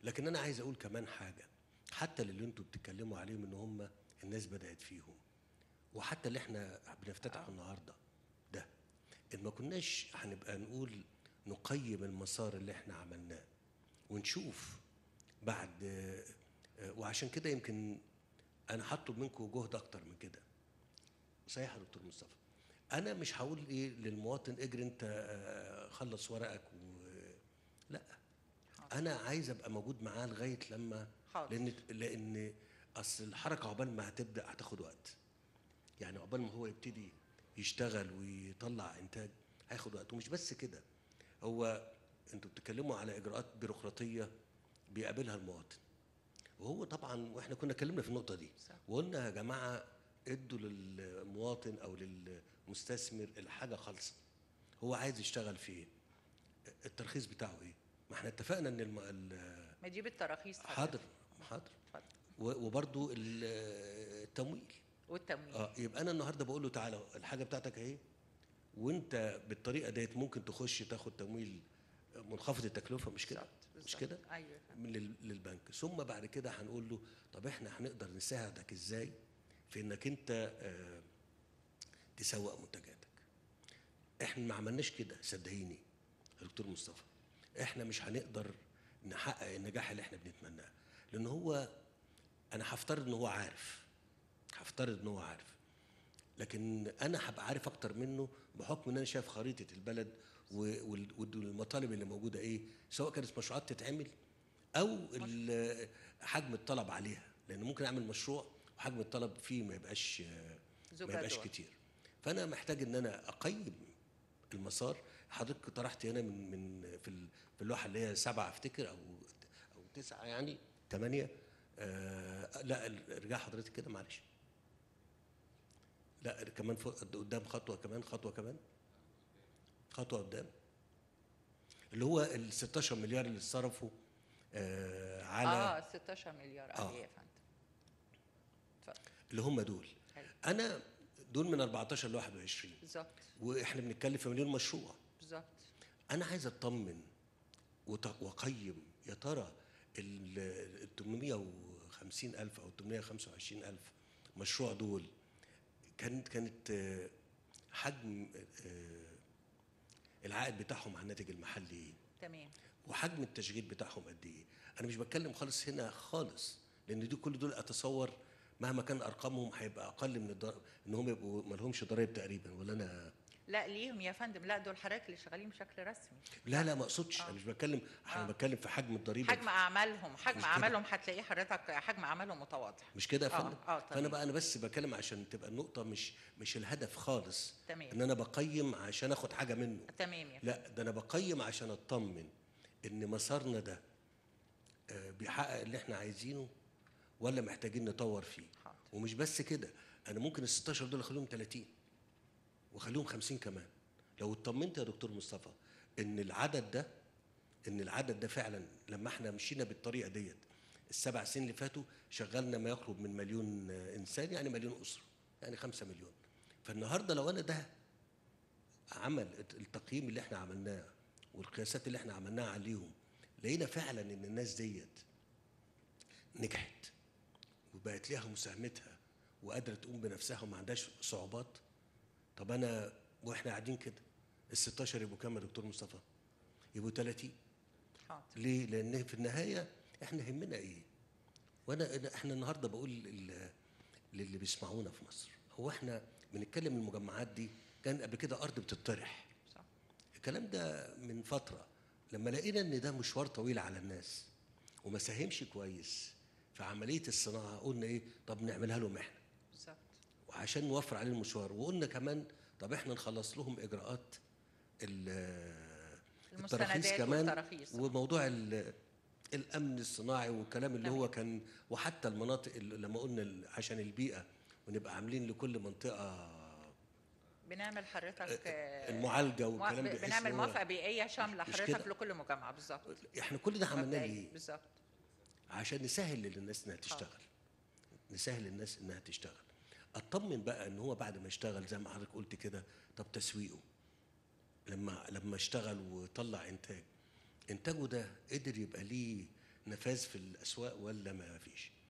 لكن انا عايز اقول كمان حاجه حتى اللي انتوا بتتكلموا عليهم ان هم الناس بدات فيهم وحتى اللي احنا بنفتتحه النهارده ده ان ما كناش هنبقى نقول نقيم المسار اللي احنا عملناه ونشوف بعد آه، وعشان كده يمكن انا هطلب منكم جهد اكتر من كده صحيح يا دكتور مصطفى انا مش هقول ايه للمواطن اجري انت آه، خلص ورقك و لا انا عايز ابقى موجود معاه لغايه لما حاضر. لان لان اصل الحركه عقبال ما هتبدا هتاخد وقت يعني عقبال ما هو يبتدي يشتغل ويطلع انتاج هياخد وقت ومش بس كده هو انتوا بتتكلموا على اجراءات بيروقراطيه بيقابلها المواطن وهو طبعا واحنا كنا اتكلمنا في النقطه دي صح. وقلنا يا جماعه ادوا للمواطن او للمستثمر الحاجه خالصه هو عايز يشتغل في ايه الترخيص بتاعه ايه ما احنا اتفقنا ان الم... ال- ما تجيب التراخيص حضرتك. حاضر حاضر اتفضل. و- وبرضو ال- التمويل والتمويل اه يبقى انا النهارده بقول له تعالى الحاجه بتاعتك اهي وانت بالطريقه ديت ممكن تخش تاخد تمويل منخفض التكلفه مش كده بالظبط، مش بالظبط. كده ايوه من لل- للبنك ثم بعد كده هنقول له طب احنا هنقدر نساعدك ازاي في انك انت آه، تسوق منتجاتك احنا ما عملناش كده صدقيني يا دكتور مصطفى احنا مش هنقدر نحقق النجاح اللي احنا بنتمناه لان هو انا هفترض ان هو عارف هفترض ان هو عارف لكن انا هبقى عارف اكتر منه بحكم ان انا شايف خريطه البلد و- وال- والمطالب اللي موجوده ايه سواء كانت مشروعات تتعمل او ال- حجم الطلب عليها لان ممكن اعمل مشروع وحجم الطلب فيه ما يبقاش ما يبقاش زجاجة. كتير فانا محتاج ان انا اقيم المسار حضرتك طرحت هنا من من في ال- في اللوحه اللي هي سبعه افتكر او او تسعه يعني ثمانيه آه لا ارجع حضرتك كده معلش لا كمان فوق قدام خطوه كمان خطوه كمان خطوه قدام اللي هو ال 16 مليار اللي اتصرفوا آه على اه 16 مليار آه. اه يا فندم اتفضل اللي هم دول حلو. انا دول من 14 ل 21 بالظبط واحنا بنتكلم في مليون مشروع بالظبط انا عايز اطمن وت- واقيم يا ترى ال 850 الف او 825 الف مشروع دول كانت كانت آه، حجم آه، العائد بتاعهم على الناتج المحلي ايه تمام وحجم التشغيل بتاعهم قد ايه انا مش بتكلم خالص هنا خالص لان دي كل دول اتصور مهما كان ارقامهم هيبقى اقل من الضر... ان هم يبقوا ما لهمش ضرائب تقريبا ولا انا لا ليهم يا فندم لا دول حضرتك اللي شغالين بشكل رسمي لا لا ما اقصدش انا مش بتكلم انا آه. بتكلم في حجم الضريبه حجم اعمالهم حجم مش كده. اعمالهم هتلاقيه حضرتك حجم اعمالهم متواضع مش كده يا آه، فندم آه، تمام. فانا بقى انا بس بتكلم عشان تبقى النقطه مش مش الهدف خالص تمام. ان انا بقيم عشان اخد حاجه منه تمام يا لا ده انا بقيم عشان اطمن ان مسارنا ده آه، بيحقق اللي احنا عايزينه ولا محتاجين نطور فيه حاضر. ومش بس كده انا ممكن ال 16 دول اخليهم 30 واخليهم 50 كمان لو اطمنت يا دكتور مصطفى ان العدد ده ان العدد ده فعلا لما احنا مشينا بالطريقه ديت السبع سنين اللي فاتوا شغلنا ما يقرب من مليون آه، انسان يعني مليون اسره يعني خمسة مليون فالنهارده لو انا ده عمل التقييم اللي احنا عملناه والقياسات اللي احنا عملناها عليهم لقينا فعلا ان الناس ديت نجحت وبقت ليها مساهمتها وقادره تقوم بنفسها وما عندهاش صعوبات طب انا واحنا قاعدين كده ال 16 يبقوا كام يا دكتور مصطفى؟ يبقوا 30 حاضر ليه؟ لان في النهايه احنا همنا ايه؟ وانا أنا- احنا النهارده بقول لل- للي بيسمعونا في مصر هو احنا بنتكلم المجمعات دي كان قبل كده ارض بتطرح صح الكلام ده من فتره لما لقينا ان ده مشوار طويل على الناس وما ساهمش كويس في عمليه الصناعه قلنا ايه طب نعملها لهم احنا بالظبط وعشان نوفر عليه المشوار وقلنا كمان طب احنا نخلص لهم اجراءات ال- المستندات التراخيص كمان والتراخيص. وموضوع ال- الامن الصناعي والكلام اللي هو كان وحتى المناطق اللي لما قلنا ال- عشان البيئه ونبقى عاملين لكل منطقه بنعمل حضرتك آه، المعالجه موا- والكلام بحيث بنعمل إن هو- موافقه بيئيه شامله مش حضرتك كده؟ لكل مجمع بالظبط احنا كل ده عملناه مبدئياً، ليه؟ بالظبط عشان نسهل للناس انها تشتغل نسهل الناس انها تشتغل اطمن بقى ان هو بعد ما اشتغل زي ما حضرتك قلت كده طب تسويقه لما لما اشتغل وطلع انتاج انتاجه ده قدر يبقى ليه نفاذ في الاسواق ولا ما فيش